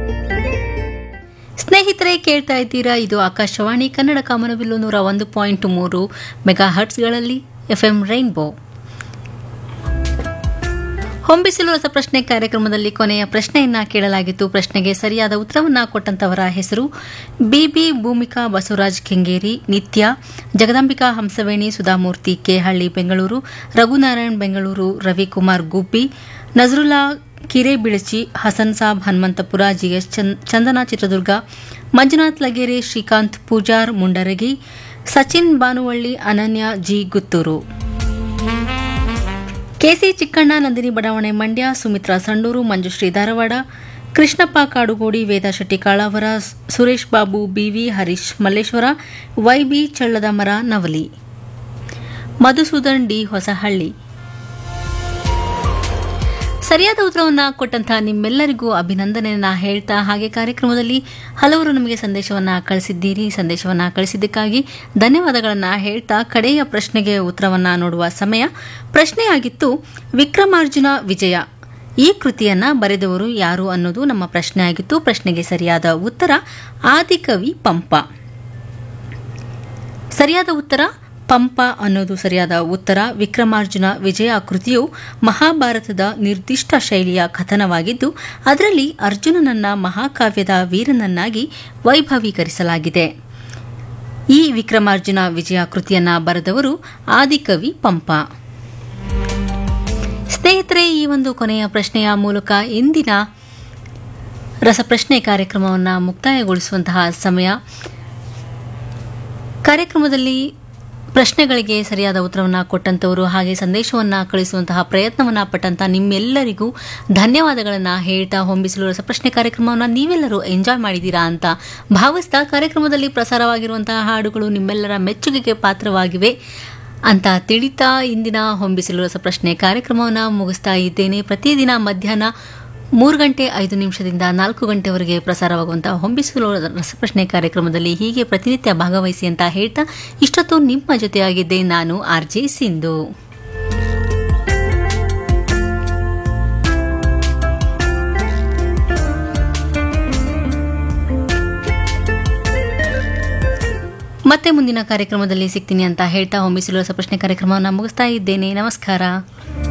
ಸ್ನೇಹಿತರೆ ಕೇಳ್ತಾ ಇದ್ದೀರಾ ಇದು ಆಕಾಶವಾಣಿ ಕನ್ನಡ ಕಾಮನಬಿಲ್ಲು ನೂರ ಒಂದು ಪಾಯಿಂಟ್ ಮೂರು ಮೆಗಾ ಹರ್ಟ್ಸ್ಗಳಲ್ಲಿ ಎಫ್ಎಂ ರೈನ್ಬೋ ಹೊಂಬಿಸಿಲು ರಸಪ್ರಶ್ನೆ ಕಾರ್ಯಕ್ರಮದಲ್ಲಿ ಕೊನೆಯ ಪ್ರಶ್ನೆಯನ್ನ ಕೇಳಲಾಗಿತ್ತು ಪ್ರಶ್ನೆಗೆ ಸರಿಯಾದ ಉತ್ತರವನ್ನ ಕೊಟ್ಟಂತವರ ಹೆಸರು Bibi Bhoomika Basavaraj Kengeri Nithya Jagadambika Hamsaveni Sudhamurthy Kehalli Bengaluru Raghunarayan Bengaluru Ravikumar Gubbi Nazarulla Kirebilachi Hasan Sab Hanumanthapura GS Chandana Chitradurga Manjunath Lageri Srikanth Poojar Mundaragi Sachin Banuvalli Ananya G Gutturu KC Chikkanna Nandini ಬಡಾವಣೆ ಮಂಡ್ಯ ಸುಮಿತ್ರಾ ಸಂಡೂರು ಮಂಜುಶ್ರೀ ಧಾರವಾಡ ಕೃಷ್ಣಪ್ಪ ಕಾಡುಗೋಡಿ ವೇದಾ ಶೆಟ್ಟಿ ಕಾಳಾವರ ಸುರೇಶ್ ಬಾಬು ಬಿವಿ ಹರೀಶ್ ಮಲ್ಲೇಶ್ವರ ವೈಬಿ ಚಳ್ಳದ ಮರ ನವಲಿ ಮಧುಸೂದನ್ ಡಿ ಹೊಸಹಳ್ಳಿ ಸರಿಯಾದ ಉತ್ತರವನ್ನ ಕೊಟ್ಟಂತಹ ನಿಮ್ಮೆಲ್ಲರಿಗೂ ಅಭಿನಂದನೆಯನ್ನ ಹೇಳ್ತಾ ಹಾಗೆ ಕಾರ್ಯಕ್ರಮದಲ್ಲಿ ಹಲವರು ನಮಗೆ ಸಂದೇಶವನ್ನ ಕಳಿಸಿದ್ದೀರಿ ಸಂದೇಶವನ್ನ ಕಳಿಸಿದ್ದಕ್ಕಾಗಿ ಧನ್ಯವಾದಗಳನ್ನ ಹೇಳ್ತಾ ಕಡೆಯ ಪ್ರಶ್ನೆಗೆ ಉತ್ತರವನ್ನ ನೋಡುವ ಸಮಯ ಪ್ರಶ್ನೆಯಾಗಿತ್ತು ವಿಕ್ರಮಾರ್ಜುನ ವಿಜಯ ಈ ಕೃತಿಯನ್ನ ಬರೆದವರು ಯಾರು ಅನ್ನೋದು ನಮ್ಮ ಪ್ರಶ್ನೆ ಆಗಿತ್ತು ಪ್ರಶ್ನೆಗೆ ಸರಿಯಾದ ಉತ್ತರ ಆದಿಕವಿ ಪಂಪ ಸರಿಯಾದ ಉತ್ತರ ಪಂಪ ಅನ್ನೋದು ಸರಿಯಾದ ಉತ್ತರ ವಿಕ್ರಮಾರ್ಜುನ ವಿಜಯ ಕೃತಿಯು ಮಹಾಭಾರತದ ನಿರ್ದಿಷ್ಟ ಶೈಲಿಯ ಕಥನವಾಗಿದ್ದು ಅದರಲ್ಲಿ ಅರ್ಜುನನನ್ನ ಮಹಾಕಾವ್ಯದ ವೀರನನ್ನಾಗಿ ವೈಭವೀಕರಿಸಲಾಗಿದೆ ಈ ವಿಕ್ರಮಾರ್ಜುನ ವಿಜಯ ಕೃತಿಯನ್ನ ಬರೆದವರು ಆದಿಕವಿ ಪಂಪ ಸ್ನೇಹಿತರೆ ಈ ಒಂದು ಕೊನೆಯ ಪ್ರಶ್ನೆಯ ಮೂಲಕ ಇಂದಿನ ರಸಪ್ರಶ್ನೆ ಕಾರ್ಯಕ್ರಮವನ್ನು ಮುಕ್ತಾಯಗೊಳಿಸುವಂತಹ ಸಮಯ ಕಾರ್ಯಕ್ರಮದಲ್ಲಿ ಪ್ರಶ್ನೆಗಳಿಗೆ ಸರಿಯಾದ ಉತ್ತರವನ್ನು ಕೊಟ್ಟಂತವರು ಹಾಗೆ ಸಂದೇಶವನ್ನು ಕಳಿಸುವಂತಹ ಪ್ರಯತ್ನವನ್ನು ಪಟ್ಟಂತ ನಿಮ್ಮೆಲ್ಲರಿಗೂ ಧನ್ಯವಾದಗಳನ್ನು ಹೇಳ್ತಾ ಹೊಂಬಿಸಲು ರಸಪ್ರಶ್ನೆ ಕಾರ್ಯಕ್ರಮವನ್ನು ನೀವೆಲ್ಲರೂ ಎಂಜಾಯ್ ಮಾಡಿದ್ದೀರಾ ಅಂತ ಭಾವಿಸ್ತಾ ಕಾರ್ಯಕ್ರಮದಲ್ಲಿ ಪ್ರಸಾರವಾಗಿರುವಂತಹ ಹಾಡುಗಳು ನಿಮ್ಮೆಲ್ಲರ ಮೆಚ್ಚುಗೆಗೆ ಪಾತ್ರವಾಗಿವೆ ಅಂತ ತಿಳಿತಾ ಇಂದಿನ ಹೊಂಬಿಸಲು ರಸಪ್ರಶ್ನೆ ಕಾರ್ಯಕ್ರಮವನ್ನು ಮುಗಿಸ್ತಾ ಇದ್ದೇನೆ ಪ್ರತಿದಿನ ಮಧ್ಯಾಹ್ನ ಮೂರು ಗಂಟೆ ಐದು ನಿಮಿಷದಿಂದ ನಾಲ್ಕು ಗಂಟೆವರೆಗೆ ಪ್ರಸಾರವಾಗುವಂತಹ ಹೊಂಬಿಸಲು ರಸಪ್ರಶ್ನೆ ಕಾರ್ಯಕ್ರಮದಲ್ಲಿ ಹೀಗೆ ಪ್ರತಿನಿತ್ಯ ಭಾಗವಹಿಸಿ ಅಂತ ಹೇಳ್ತಾ ಇಷ್ಟೊತ್ತು ನಿಮ್ಮ ಜೊತೆಯಾಗಿದ್ದೆ ನಾನು ಆರ್ ಜೆ ಸಿಂಧು ಮತ್ತೆ ಮುಂದಿನ ಕಾರ್ಯಕ್ರಮದಲ್ಲಿ ಸಿಗ್ತೀನಿ ಅಂತ ಹೇಳ್ತಾ ಹೊಂಬಿಸಲು ರಸಪ್ರಶ್ನೆ ಕಾರ್ಯಕ್ರಮವನ್ನು ಮುಗಿಸ್ತಾ ಇದ್ದೇನೆ ನಮಸ್ಕಾರ